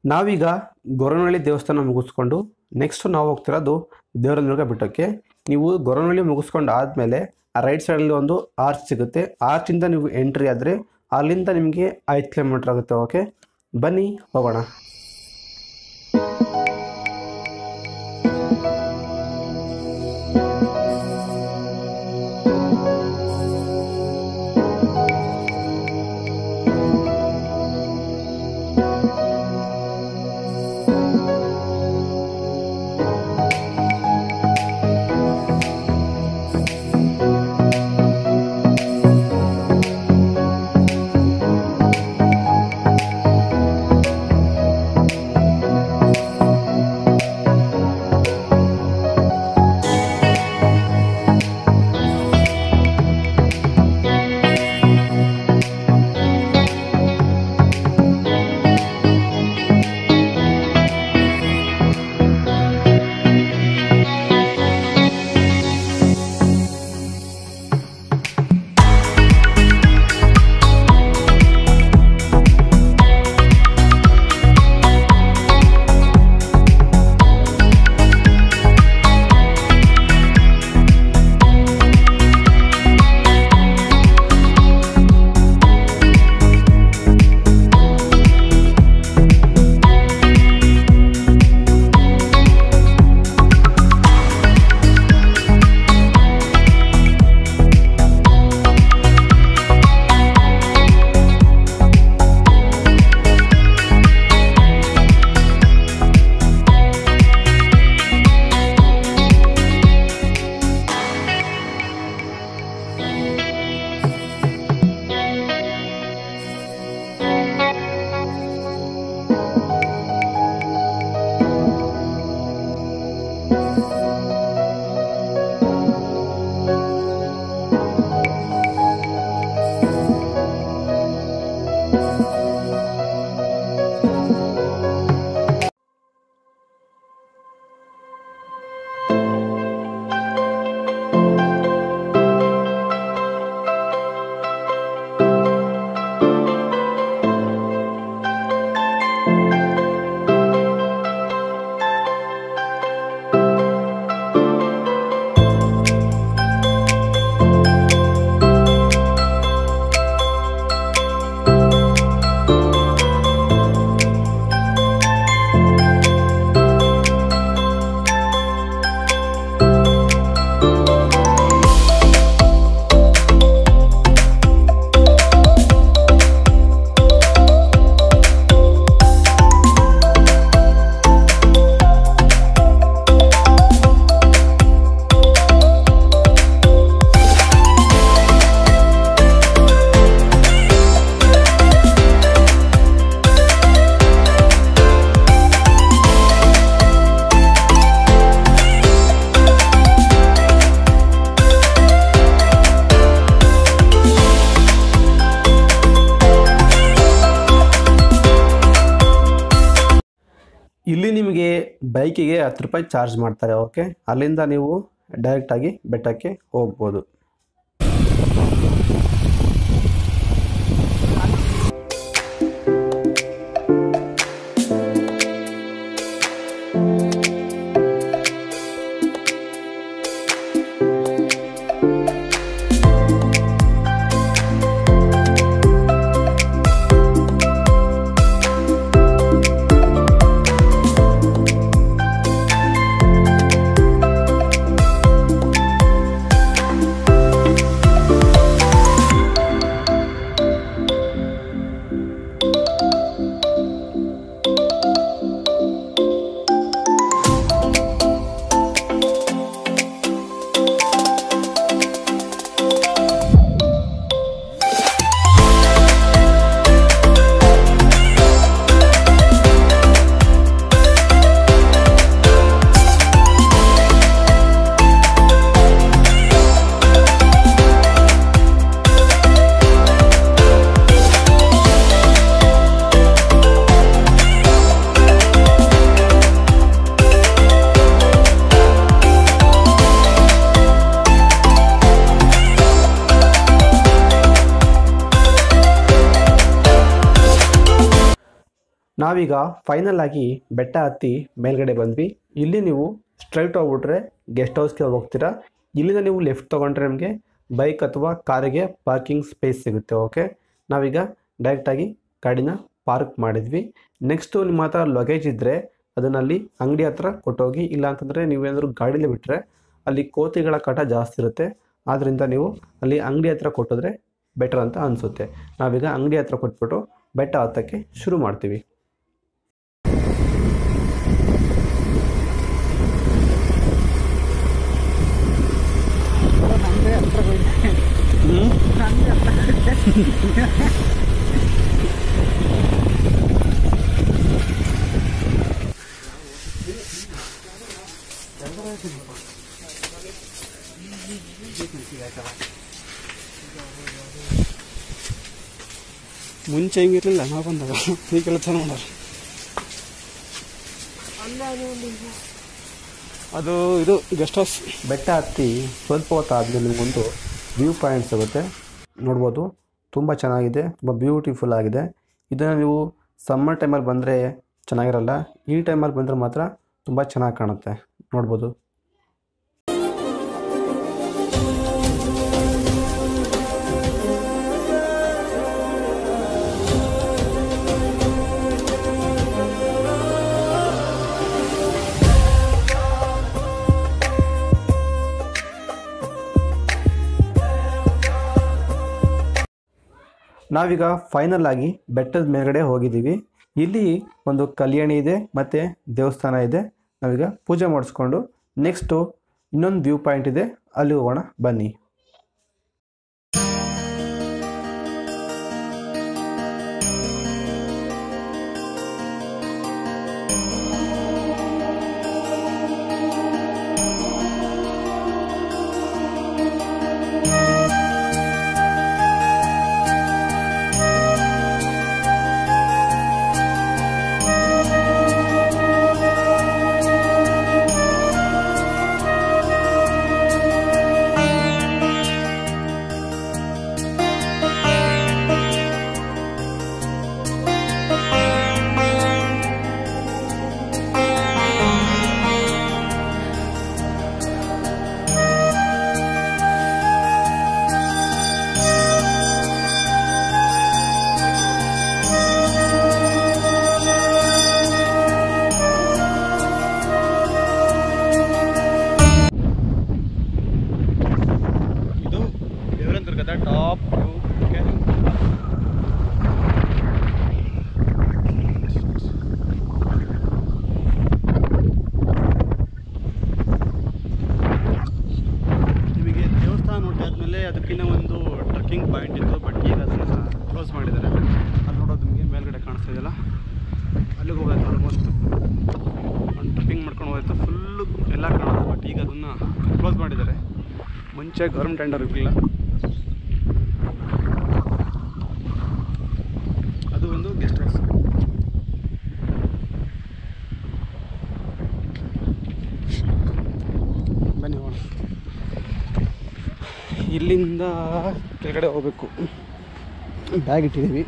ನಾವೀಗ ಗೊರವನಹಳ್ಳಿ ದೇವಸ್ಥಾನ ಮುಗಿಸ್ಕೊಂಡು ನೆಕ್ಸ್ಟ್ ನಾವು ಹೋಗ್ತಿರೋದು ದೇವರನದುರ್ಗ ಬೆಟ್ಟಕ್ಕೆ ನೀವು ಗೊರವನಹಳ್ಳಿ ಮುಗಿಸ್ಕೊಂಡು ಆದಮೇಲೆ ಆ ರೈಟ್ ಸೈಡಲ್ಲಿ ಒಂದು ಆರ್ಚ್ ಸಿಗುತ್ತೆ ಆರ್ಚಿಂದ ನೀವು ಎಂಟ್ರಿ ಆದರೆ ಅಲ್ಲಿಂದ ನಿಮಗೆ ಐದು ಕಿಲೋಮೀಟ್ರ್ ಆಗುತ್ತೆ ಓಕೆ ಬನ್ನಿ ಹೋಗೋಣ ಇಲ್ಲಿ ನಿಮಗೆ ಬೈಕಿಗೆ ಹತ್ತು ರೂಪಾಯಿ ಚಾರ್ಜ್ ಮಾಡ್ತಾರೆ ಓಕೆ ಅಲ್ಲಿಂದ ನೀವು ಡೈರೆಕ್ಟಾಗಿ ಬೆಟ್ಟಕ್ಕೆ ಹೋಗ್ಬೋದು ನಾವೀಗ ಫೈನಲ್ ಆಗಿ ಬೆಟ್ಟ ಹತ್ತಿ ಮೇಲ್ಗಡೆ ಬಂದ್ವಿ ಇಲ್ಲಿ ನೀವು ಸ್ಟ್ರೈಟ್ ಹೋಗ್ಬಿಟ್ರೆ ಗೆಸ್ಟ್ ಹೌಸ್ಗೆ ಹೋಗ್ತೀರಾ ಇಲ್ಲಿಂದ ನೀವು ಲೆಫ್ಟ್ ತೊಗೊಂಡ್ರೆ ನಿಮಗೆ ಬೈಕ್ ಅಥವಾ ಕಾರಿಗೆ ಪಾರ್ಕಿಂಗ್ ಸ್ಪೇಸ್ ಸಿಗುತ್ತೆ ಓಕೆ ನಾವೀಗ ಡೈರೆಕ್ಟಾಗಿ ಗಾಡಿನ ಪಾರ್ಕ್ ಮಾಡಿದ್ವಿ ನೆಕ್ಸ್ಟು ನಿಮ್ಮ ಹತ್ರ ಲಗೇಜ್ ಇದ್ದರೆ ಅದನ್ನಲ್ಲಿ ಅಂಗಡಿ ಹತ್ರ ಕೊಟ್ಟೋಗಿ ಇಲ್ಲ ಅಂತಂದರೆ ನೀವೇನಾದರೂ ಗಾಡೀಲಿ ಬಿಟ್ಟರೆ ಅಲ್ಲಿ ಕೋತಿಗಳ ಕಾಟ ಜಾಸ್ತಿ ಇರುತ್ತೆ ಆದ್ದರಿಂದ ನೀವು ಅಲ್ಲಿ ಅಂಗಡಿ ಹತ್ರ ಕೊಟ್ಟಿದ್ರೆ ಬೆಟರ್ ಅಂತ ಅನಿಸುತ್ತೆ ನಾವೀಗ ಅಂಗಡಿ ಹತ್ರ ಕೊಟ್ಬಿಟ್ಟು ಬೆಟ್ಟ ಹತ್ತಕ್ಕೆ ಶುರು ಮಾಡ್ತೀವಿ ಮುಂಚೆ ಹಿಂಗಿರ್ಲಿಲ್ಲ ನಾವು ಬಂದಾಗ ಈಗೆಲ್ಲ ಚೆನ್ನಾಗಿ ಮಾಡೋರು ಅದು ಇದು ಗೆಸ್ಟ್ ಹೌಸ್ ಬೆಟ್ಟ ಹತ್ತಿ ಸ್ವಲ್ಪ ಹೊತ್ತು ಆದಮೇಲೆ ನಿಮಗೊಂದು ವ್ಯೂ ಪಾಯಿಂಟ್ ಸಿಗುತ್ತೆ ನೋಡ್ಬೋದು ತುಂಬ ಚೆನ್ನಾಗಿದೆ ತುಂಬ ಬ್ಯೂಟಿಫುಲ್ ಆಗಿದೆ ಇದನ್ನು ನೀವು ಸಮ್ಮರ್ ಟೈಮಲ್ಲಿ ಬಂದರೆ ಚೆನ್ನಾಗಿರಲ್ಲ ಈ ಟೈಮಲ್ಲಿ ಬಂದರೆ ಮಾತ್ರ ತುಂಬ ಚೆನ್ನಾಗಿ ಕಾಣುತ್ತೆ ನೋಡ್ಬೋದು ನಾವೀಗ ಫೈನಲ್ ಆಗಿ ಬೆಟ್ಟದ ಮೇಲ್ಗಡೆ ಹೋಗಿದ್ದೀವಿ ಇಲ್ಲಿ ಒಂದು ಕಲ್ಯಾಣಿ ಇದೆ ಮತ್ತು ದೇವಸ್ಥಾನ ಇದೆ ನಾವೀಗ ಪೂಜೆ ಮಾಡಿಸ್ಕೊಂಡು ನೆಕ್ಸ್ಟು ಇನ್ನೊಂದು ವ್ಯೂ ಪಾಯಿಂಟ್ ಇದೆ ಅಲ್ಲಿ ಹೋಗೋಣ ಬನ್ನಿ ಇದು ದೇವರನ್ ದುರ್ಗದ ಟಾಪ್ ವ್ಯೂ ನಿಮಗೆ ದೇವಸ್ಥಾನ ನೋಡಿ ಆದಮೇಲೆ ಅದಕ್ಕಿಂತ ಒಂದು ಟ್ರೆಕ್ಕಿಂಗ್ ಪಾಯಿಂಟ್ ಇತ್ತು ಬಟ್ ಈಗ ಅದನ್ನು ಕ್ಲೋಸ್ ಮಾಡಿದ್ದಾರೆ ಅಲ್ಲಿ ನೋಡೋದು ನಿಮಗೆ ಮೇಲ್ಗಡೆ ಕಾಣಿಸ್ತಾ ಇದೆಯಲ್ಲ ಅಲ್ಲಿಗೆ ಹೋಗೋದು ಆಲ್ಮೋಸ್ಟ್ ಒಂದು ಟ್ರೆಕ್ಕಿಂಗ್ ಮಾಡ್ಕೊಂಡು ಹೋಗುತ್ತೆ ಫುಲ್ಲು ಎಲ್ಲ ಕಾಣೋದು ಬಟ್ ಈಗ ಅದನ್ನು ಕ್ಲೋಸ್ ಮಾಡಿದ್ದಾರೆ ಮುಂಚೆ ಗೌರ್ಮೆಂಟ್ ಟೆಂಡರ್ ಇರಲಿಲ್ಲ ಅದು ಒಂದು ಗೆಸ್ಟ್ ಹೌಸ್ ಬನ್ನಿ ಹೋಗೋಣ ಇಲ್ಲಿಂದ ಕೆಳಗಡೆ ಹೋಗಬೇಕು ಬ್ಯಾಗ್ ಇಟ್ಟಿದ್ದೀವಿ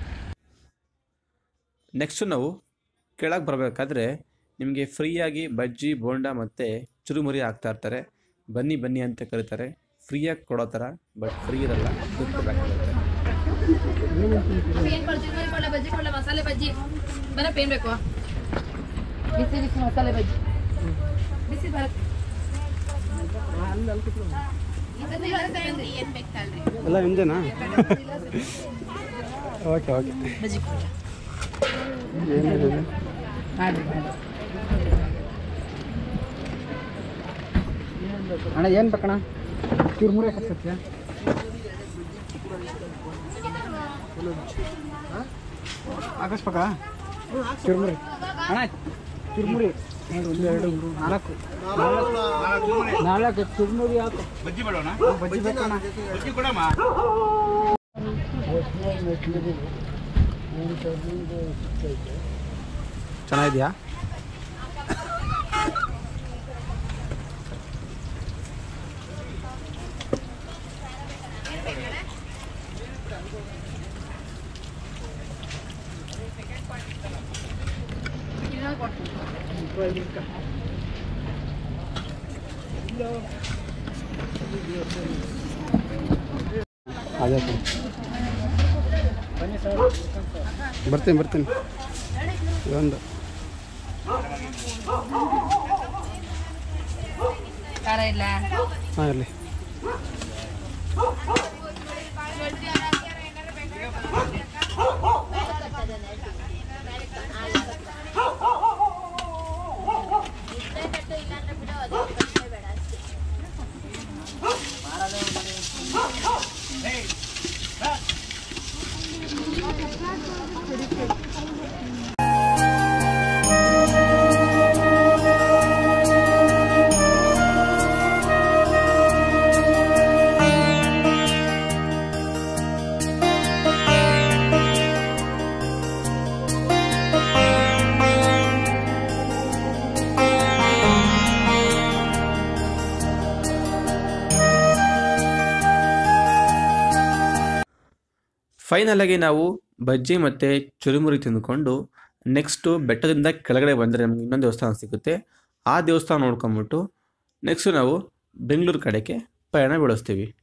ನೆಕ್ಸ್ಟು ನಾವು ಕೆಳಗೆ ಬರಬೇಕಾದ್ರೆ ನಿಮಗೆ ಫ್ರೀಯಾಗಿ ಬಜ್ಜಿ ಬೋಂಡ ಮತ್ತು ಚುರುಮುರಿ ಹಾಕ್ತಾ ಇರ್ತಾರೆ ಬನ್ನಿ ಬನ್ನಿ ಅಂತ ಕರೀತಾರೆ ಫ್ರೀಯಾಗಿ ಕೊಡೋ ಥರ ಬಟ್ ಫ್ರೀ ಇರಲ್ಲ ದುಡ್ಡು ಕೊಡಬೇಕಾಗುತ್ತೆ ಪೇನ್ ಬರ್ಜಿನ ಕೊಡ್ಲ ಬಜ್ಜಿ ಕೊಡ್ಲ ಮಸಾಲೆ ಬಜ್ಜಿ ಬರ ಪೇನ್ ಬೇಕು ಬಿಸಿ ಬಿಸಿ ಮಸಾಲೆ ಬಜ್ಜಿ ಬಿಸಿ ಬರತ್ತೆ ಏನ್ ಬೇಕಲ್ರಿ ಎಲ್ಲ ನಿಮ್ಮದೇನಾ ಓಕೆ ಓಕೆ ಬಜ್ಜಿ ಕೊಡ್ಲ ಏನಿದೆ ಮಾಡಿ ಮಾಡಿ ಅಣ್ಣ ಏನು ಬೇಕಣ್ಣ ಚುರುಮುರಿ ಹಾಕತ್ಯ ಹಾಕಿಸ್ಬೇಕಾ ಚುರುಮುರಿ ಅಣ್ಣ ಚುರುಮುರಿ ಎರಡು ಒಂದು ಎರಡು ಮೂರು ನಾಲ್ಕು ನಾಲ್ಕು ಚುರುಮುರಿ ಹಾಕು ಬಜ್ಜಿ ಬೇಡೋಣ ಬಜ್ಜಿ ಬೇಕಣ್ಣ ಬಜ್ಜಿ ಕೊಡಮ್ಮ ಚೆನ್ನಾಗಿದೆಯಾ ಇನ್ನೊಂದು ಕೊಡ್ತೀನಿ ಅದೇ ಕಣೆ. ಬರ್ತೀನಿ ಬರ್ತೀನಿ ಇದೊಂದು ಖಾರ ಇಲ್ಲ ಹಾಂ ಇರಲಿ ಫೈನಲ್ ಆಗಿ ನಾವು ಬಜ್ಜಿ ಮತ್ತು ಚುರುಮುರಿ ತಿಂದ್ಕೊಂಡು ನೆಕ್ಸ್ಟು ಬೆಟ್ಟದಿಂದ ಕೆಳಗಡೆ ಬಂದರೆ ನಮ್ಗೆ ಇನ್ನೊಂದು ದೇವಸ್ಥಾನ ಸಿಗುತ್ತೆ ಆ ದೇವಸ್ಥಾನ ನೋಡ್ಕೊಂಬಿಟ್ಟು ನೆಕ್ಸ್ಟು ನಾವು ಬೆಂಗಳೂರು ಕಡೆಗೆ ಪಯಣ ಬೆಳೆಸ್ತೀವಿ